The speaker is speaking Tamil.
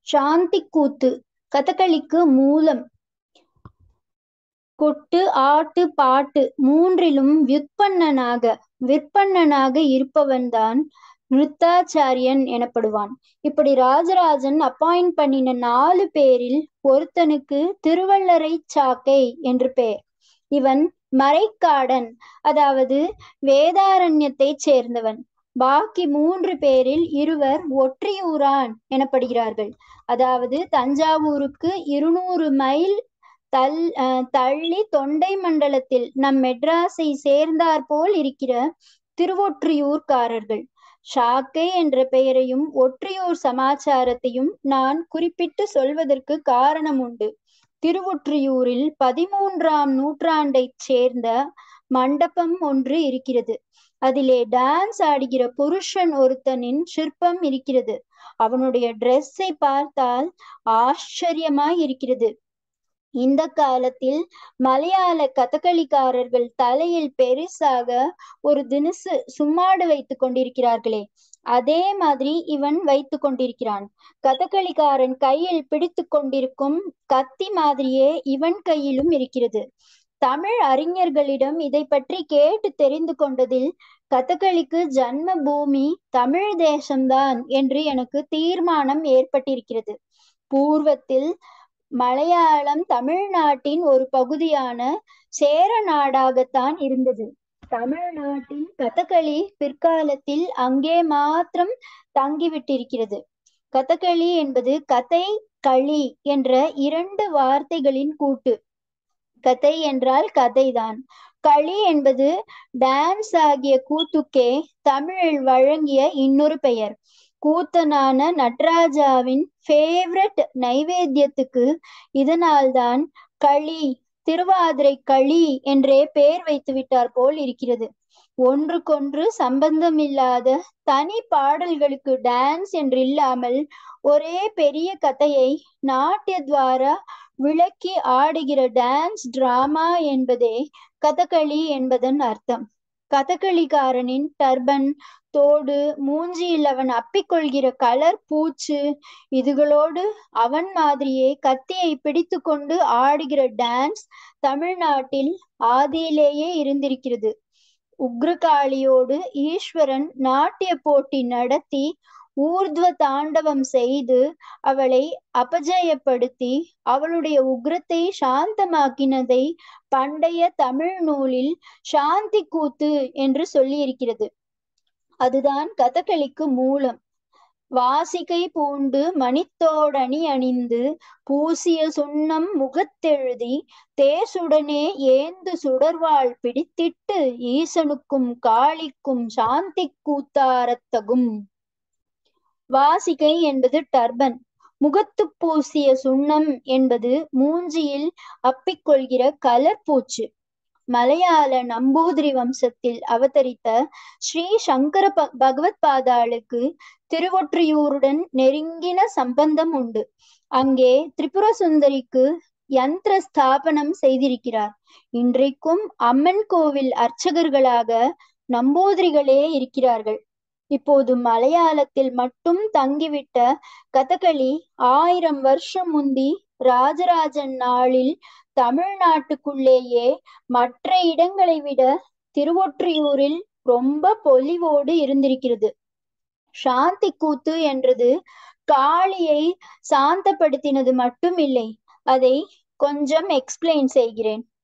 சாந்தி கூத்து கதகளிக்கு மூலம் கொட்டு ஆட்டு பாட்டு மூன்றிலும் வியுத்பன்னனாக விற்பன்னனாக இருப்பவன்தான் நிருத்தாச்சாரியன் எனப்படுவான் இப்படி ராஜராஜன் அப்பாயிண்ட் பண்ணின நாலு பேரில் ஒருத்தனுக்கு திருவள்ளரை சாக்கை என்று பெயர் இவன் மறைக்காடன் அதாவது வேதாரண்யத்தை சேர்ந்தவன் பாக்கி மூன்று பேரில் இருவர் ஒற்றியூரான் எனப்படுகிறார்கள் அதாவது தஞ்சாவூருக்கு இருநூறு மைல் தல் தள்ளி தொண்டை மண்டலத்தில் நம் மெட்ராஸை சேர்ந்தார் போல் இருக்கிற திருவொற்றியூர்காரர்கள் ஷாக்கை என்ற பெயரையும் ஒற்றியூர் சமாச்சாரத்தையும் நான் குறிப்பிட்டு சொல்வதற்கு காரணம் உண்டு திருவொற்றியூரில் பதிமூன்றாம் நூற்றாண்டைச் சேர்ந்த மண்டபம் ஒன்று இருக்கிறது அதிலே டான்ஸ் ஆடுகிற புருஷன் ஒருத்தனின் சிற்பம் இருக்கிறது அவனுடைய ட்ரெஸ்ஸை பார்த்தால் ஆச்சரியமாய் இருக்கிறது இந்த காலத்தில் மலையாள கதகளிக்காரர்கள் தலையில் பெருசாக ஒரு தினசு சும்மாடு வைத்துக் கொண்டிருக்கிறார்களே அதே மாதிரி இவன் வைத்து கொண்டிருக்கிறான் கதகளிக்காரன் கையில் பிடித்து கொண்டிருக்கும் கத்தி மாதிரியே இவன் கையிலும் இருக்கிறது தமிழ் அறிஞர்களிடம் இதை பற்றி கேட்டு தெரிந்து கொண்டதில் கதகளிக்கு ஜன்ம பூமி தமிழ் தேசம்தான் என்று எனக்கு தீர்மானம் ஏற்பட்டிருக்கிறது பூர்வத்தில் மலையாளம் தமிழ்நாட்டின் ஒரு பகுதியான சேர நாடாகத்தான் இருந்தது தமிழ்நாட்டின் கதகளி பிற்காலத்தில் அங்கே மாத்திரம் தங்கிவிட்டிருக்கிறது கதகளி என்பது கதை களி என்ற இரண்டு வார்த்தைகளின் கூட்டு கதை என்றால் கதைதான் களி என்பது டான்ஸ் ஆகிய கூத்துக்கே தமிழில் வழங்கிய இன்னொரு பெயர் கூத்தனான நட்ராஜாவின் ஃபேவரட் நைவேத்தியத்துக்கு இதனால்தான் களி திருவாதிரை களி என்றே பெயர் வைத்து விட்டார் போல் இருக்கிறது ஒன்றுக்கொன்று சம்பந்தமில்லாத தனி பாடல்களுக்கு டான்ஸ் என்று இல்லாமல் ஒரே பெரிய கதையை நாட்டியத்வாரா விளக்கி ஆடுகிற டான்ஸ் டிராமா என்பதே கதகளி என்பதன் அர்த்தம் கதகளிக்காரனின் டர்பன் தோடு மூஞ்சியில் அவன் அப்பிக்கொள்கிற கலர் பூச்சு இதுகளோடு அவன் மாதிரியே கத்தியை பிடித்து கொண்டு ஆடுகிற டான்ஸ் தமிழ்நாட்டில் ஆதியிலேயே இருந்திருக்கிறது உக்ரகாளியோடு ஈஸ்வரன் நாட்டிய போட்டி நடத்தி ஊர்துவ தாண்டவம் செய்து அவளை அபஜயப்படுத்தி அவளுடைய உக்ரத்தை சாந்தமாக்கினதை பண்டைய தமிழ் நூலில் சாந்தி கூத்து என்று சொல்லியிருக்கிறது அதுதான் கதகளிக்கு மூலம் வாசிகை பூண்டு மணித்தோடணி அணிந்து பூசிய சுண்ணம் முகத்தெழுதி தேசுடனே ஏந்து சுடர்வாள் பிடித்திட்டு ஈசனுக்கும் காளிக்கும் சாந்தி கூத்தாரத்தகும் வாசிகை என்பது டர்பன் முகத்து பூசிய சுண்ணம் என்பது மூஞ்சியில் அப்பிக்கொள்கிற கலர் பூச்சு மலையாள நம்பூதிரி வம்சத்தில் அவதரித்த ஸ்ரீ சங்கர பகவத் பாதாளுக்கு திருவொற்றியூருடன் நெருங்கின சம்பந்தம் உண்டு அங்கே திரிபுர சுந்தரிக்கு யந்திர ஸ்தாபனம் செய்திருக்கிறார் இன்றைக்கும் அம்மன் கோவில் அர்ச்சகர்களாக நம்பூதிரிகளே இருக்கிறார்கள் இப்போது மலையாளத்தில் மட்டும் தங்கிவிட்ட கதகளி ஆயிரம் வருஷம் முந்தி ராஜராஜன் நாளில் தமிழ்நாட்டுக்குள்ளேயே மற்ற இடங்களை விட திருவொற்றியூரில் ரொம்ப பொலிவோடு இருந்திருக்கிறது சாந்தி கூத்து என்றது காளியை சாந்தப்படுத்தினது மட்டும் இல்லை அதை கொஞ்சம் எக்ஸ்பிளைன் செய்கிறேன்